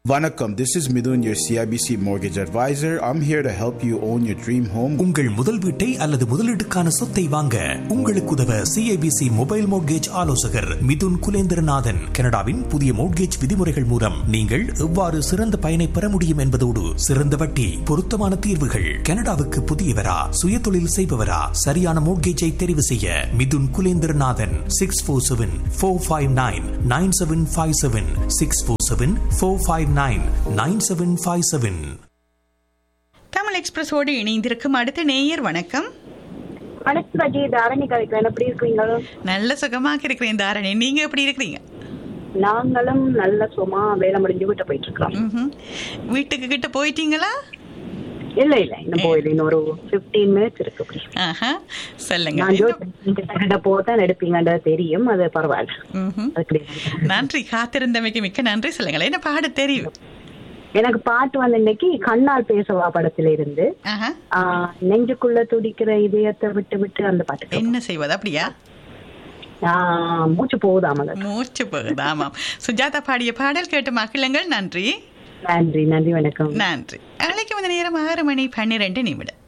Vanakkam, this is Midun, your CIBC mortgage advisor. I'm here to help you own your dream home. உங்கள் முதல் வீட்டை அல்லது முதலீட்டுக்கான சொத்தை வாங்க உங்களுக்கு உதவ சிஐபிசி மொபைல் மோட்கேஜ் ஆலோசகர் மிதுன் குலேந்திரநாதன் கனடாவின் புதிய மோட்கேஜ் விதிமுறைகள் மூலம் நீங்கள் எவ்வாறு சிறந்த பயனை பெற முடியும் என்பதோடு சிறந்த வட்டி பொருத்தமான தீர்வுகள் கனடாவுக்கு புதியவரா சுயதொழில் செய்பவரா சரியான மோட்கேஜை தெரிவு செய்ய Mithun Kulendranathan six four seven four five nine nine seven five seven six four seven four five nine nine seven five seven Tamil எக்ஸ்பிரஸோடு இணைந்திருக்கும் அடுத்த நேயர் வணக்கம் வணக்கம் ரஜி தாரணி கதைக்கிறேன் எப்படி இருக்கீங்க நல்ல சுகமாக இருக்கிறேன் தாரணி நீங்க எப்படி இருக்கிறீங்க நாங்களும் நல்ல சும்மா வேலை முடிஞ்சு வீட்டை போயிட்டு இருக்கிறோம் ம்ஹும். வீட்டுக்கு கிட்ட போயிட்டீங்களா இல்ல இல்ல இன்னும் போயில இன்னும் ஒரு பிப்டீன் மினிட்ஸ் இருக்கு அப்படி ஆஹா சொல்லுங்க நான் என்ன- ஜோதி நீங்க கிட்ட போதான் எடுப்பீங்கன்றது தெரியும் அது பரவாயில்ல ம்ஹும். அது கிடையாது. நன்றி காத்திருந்தமைக்கு மிக்க நன்றி சொல்லுங்களேன் என்ன பாட தெரியும் எனக்கு பாட்டு வந்து இன்னைக்கு கண்ணால் பேசவா படத்துல இருந்து ஆஹா ஆஹ், நெஞ்சுக்குள்ள துடிக்கிற இதயத்தை விட்டு விட்டு அந்த பாட்டு என்ன செய்வது அப்படியா ஆஹ், மூச்சு போகுதாமங்க மூச்சு போகுது ஆமாம் சுஜாதா பாடிய பாடல் கேட்டு மகிழுங்கள் நன்றி நன்றி நன்றி வணக்கம் நன்றி அழைக்கு வந்த நேரம் ஆறு மணி பன்னிரெண்டு நிமிடம்